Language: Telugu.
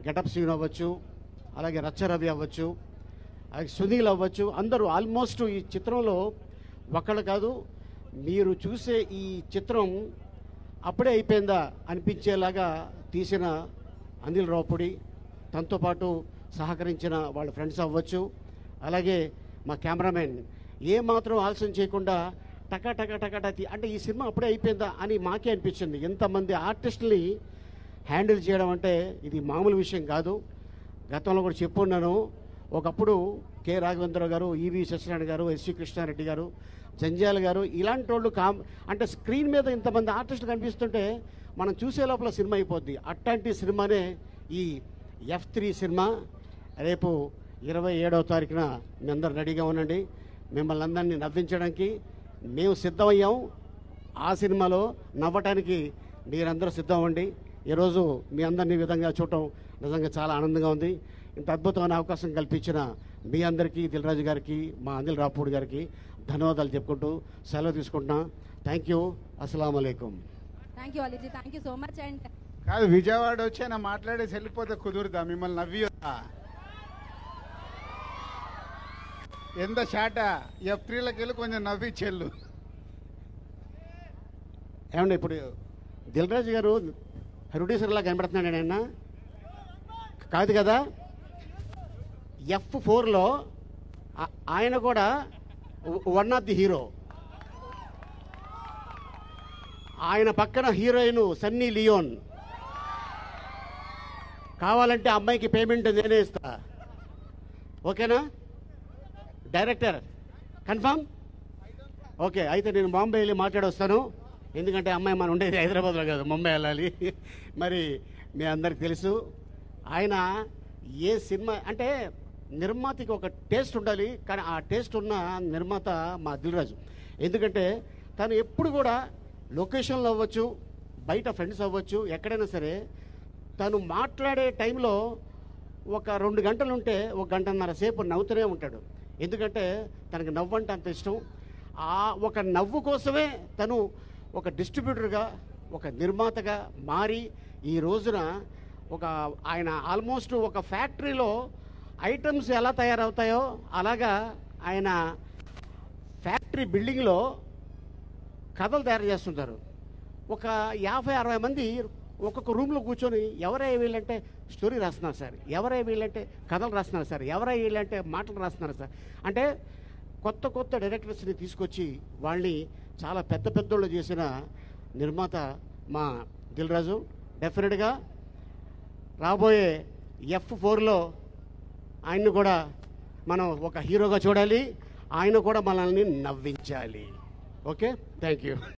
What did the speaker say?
గెటప్ సీన్ అవ్వచ్చు అలాగే రచ్చరవి అవ్వచ్చు అలాగే సునీల్ అవ్వచ్చు అందరూ ఆల్మోస్ట్ ఈ చిత్రంలో ఒకళ్ళు కాదు మీరు చూసే ఈ చిత్రం అప్పుడే అయిపోయిందా అనిపించేలాగా తీసిన అనిల్ రావుపూడి తనతో పాటు సహకరించిన వాళ్ళ ఫ్రెండ్స్ అవ్వచ్చు అలాగే మా కెమెరామెన్ ఏ మాత్రం ఆలస్యం చేయకుండా టకా టకా టకా టకా తీ- అంటే ఈ సినిమా అప్పుడే అయిపోయిందా అని మాకే అనిపించింది ఎంతమంది ఆర్టిస్టుల్ని హ్యాండిల్ చేయడం అంటే ఇది మామూలు విషయం కాదు గతంలో కూడా చెప్పున్నాను ఒకప్పుడు కె రాఘవేంద్రరావు గారు ఈవి సత్యనారాయణ గారు ఎస్వి కృష్ణారెడ్డి గారు జంజాల గారు ఇలాంటి వాళ్ళు కామ్ అంటే స్క్రీన్ మీద ఇంతమంది ఆర్టిస్టులు కనిపిస్తుంటే మనం చూసే లోపల సినిమా అయిపోద్ది అట్లాంటి సినిమానే ఈ ఎఫ్ త్రీ సినిమా రేపు ఇరవై ఏడవ తారీఖున మీ అందరు రెడీగా ఉండండి మిమ్మల్ని అందరినీ నవ్వించడానికి మేము సిద్ధమయ్యాం ఆ సినిమాలో నవ్వటానికి మీరందరూ సిద్ధం అవ్వండి ఈరోజు మీ అందరినీ ఈ విధంగా చూడటం నిజంగా చాలా ఆనందంగా ఉంది ఇంత అద్భుతమైన అవకాశం కల్పించిన మీ అందరికీ దిల్రాజు గారికి మా అనిల్ రాపూడి గారికి ధన్యవాదాలు చెప్పుకుంటూ సెలవు తీసుకుంటున్నా థ్యాంక్ యూ అస్సలం అయికం thank you Ali ji thank you so much and కాదు విజయవాడ వచ్చి ఆయన మాట్లాడేసి వెళ్ళిపోతే కుదురుదా మిమ్మల్ని నవ్వియొద్దా ఎంత షాట ఎఫ్ త్రీలకి వెళ్ళి కొంచెం నవ్వి చెల్లు ఏమండి ఇప్పుడు దిల్రాజు గారు ప్రొడ్యూసర్లా కనబడుతున్నాడు ఆయన కాదు కదా ఎఫ్ ఫోర్లో ఆయన కూడా వన్ ఆఫ్ ది హీరో ఆయన పక్కన హీరోయిన్ సన్నీ లియోన్ కావాలంటే అమ్మాయికి పేమెంట్ నేనే ఇస్తా ఓకేనా డైరెక్టర్ కన్ఫర్మ్ ఓకే అయితే నేను బాంబే వెళ్ళి మాట్లాడొస్తాను ఎందుకంటే అమ్మాయి మనం ఉండేది హైదరాబాద్లో కాదు ముంబై వెళ్ళాలి మరి మీ అందరికి తెలుసు ఆయన ఏ సినిమా అంటే నిర్మాతకి ఒక టేస్ట్ ఉండాలి కానీ ఆ టేస్ట్ ఉన్న నిర్మాత మా దిల్రాజు ఎందుకంటే తను ఎప్పుడు కూడా లొకేషన్లో అవ్వచ్చు బయట ఫ్రెండ్స్ అవ్వచ్చు ఎక్కడైనా సరే తను మాట్లాడే టైంలో ఒక రెండు గంటలు ఉంటే ఒక గంటన్నర సేపు నవ్వుతూనే ఉంటాడు ఎందుకంటే తనకి నవ్వు అంటే అంత ఇష్టం ఆ ఒక నవ్వు కోసమే తను ఒక డిస్ట్రిబ్యూటర్గా ఒక నిర్మాతగా మారి ఈ రోజున ఒక ఆయన ఆల్మోస్ట్ ఒక ఫ్యాక్టరీలో ఐటమ్స్ ఎలా తయారవుతాయో అలాగా ఆయన ఫ్యాక్టరీ బిల్డింగ్లో కథలు తయారు చేస్తుంటారు ఒక యాభై అరవై మంది ఒక్కొక్క రూమ్లో కూర్చొని ఎవరై వీళ్ళంటే స్టోరీ రాస్తున్నారు సార్ ఎవరై వీళ్ళంటే కథలు రాస్తున్నారు సార్ ఎవరై వీళ్ళంటే మాటలు రాస్తున్నారు సార్ అంటే కొత్త కొత్త డైరెక్టర్స్ని తీసుకొచ్చి వాళ్ళని చాలా పెద్ద పెద్దోళ్ళు చేసిన నిర్మాత మా దిల్రాజు డెఫినెట్గా రాబోయే ఎఫ్ ఫోర్లో ఆయన్ని కూడా మనం ఒక హీరోగా చూడాలి ఆయన కూడా మనల్ని నవ్వించాలి ఓకే థ్యాంక్ యూ